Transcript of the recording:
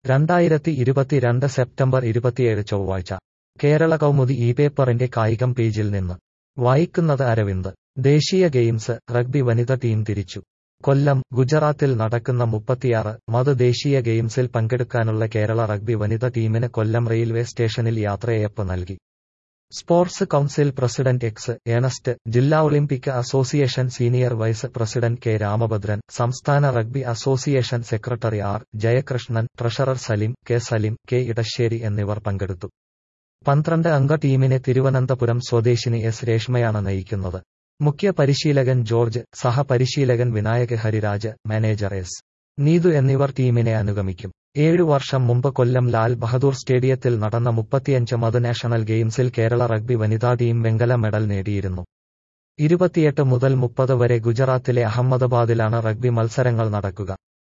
രണ്ടായിരത്തി ഇരുപത്തിരണ്ട് സെപ്റ്റംബർ ഇരുപത്തിയേഴ് ചൊവ്വാഴ്ച കേരള കൗമുദി ഈ പേപ്പറിന്റെ കായികം പേജിൽ നിന്ന് വായിക്കുന്നത് അരവിന്ദ് ദേശീയ ഗെയിംസ് റഗ്ബി വനിത ടീം തിരിച്ചു കൊല്ലം ഗുജറാത്തിൽ നടക്കുന്ന മുപ്പത്തിയാറ് മത് ദേശീയ ഗെയിംസിൽ പങ്കെടുക്കാനുള്ള കേരള റഗ്ബി വനിത ടീമിന് കൊല്ലം റെയിൽവേ സ്റ്റേഷനിൽ യാത്രയയപ്പ് നൽകി sports council president X Ernest ജില്ലാ Olympic association senior vice president K Ramabhadran സംസ്ഥാന rugby association secretary R Jayakrishnan treasurer Salim K Salim K Edassery എന്നിവർ പങ്കെടുത്തു പന്ത്രണ്ട് അംഗ ടീമിനെ തിരുവനന്തപുരം സ്വദേശിനി എസ് രേഷ്മയാണ് നയിക്കുന്നത് മുഖ്യ പരിശീലകൻ ജോർജ് സഹപരിശീലകൻ വിനായക് ഹരിരാജ് മാനേജർ എസ് നീതു എന്നിവർ ടീമിനെ അനുഗമിക്കും ഏഴു വർഷം മുമ്പ് കൊല്ലം ലാൽ ബഹദൂർ സ്റ്റേഡിയത്തിൽ നടന്ന മുപ്പത്തിയഞ്ച് മത് നാഷണൽ ഗെയിംസിൽ കേരള റഗ്ബി വനിതാ ടീം വെങ്കല മെഡൽ നേടിയിരുന്നു ഇരുപത്തിയെട്ട് മുതൽ മുപ്പത് വരെ ഗുജറാത്തിലെ അഹമ്മദാബാദിലാണ് റഗ്ബി മത്സരങ്ങൾ നടക്കുക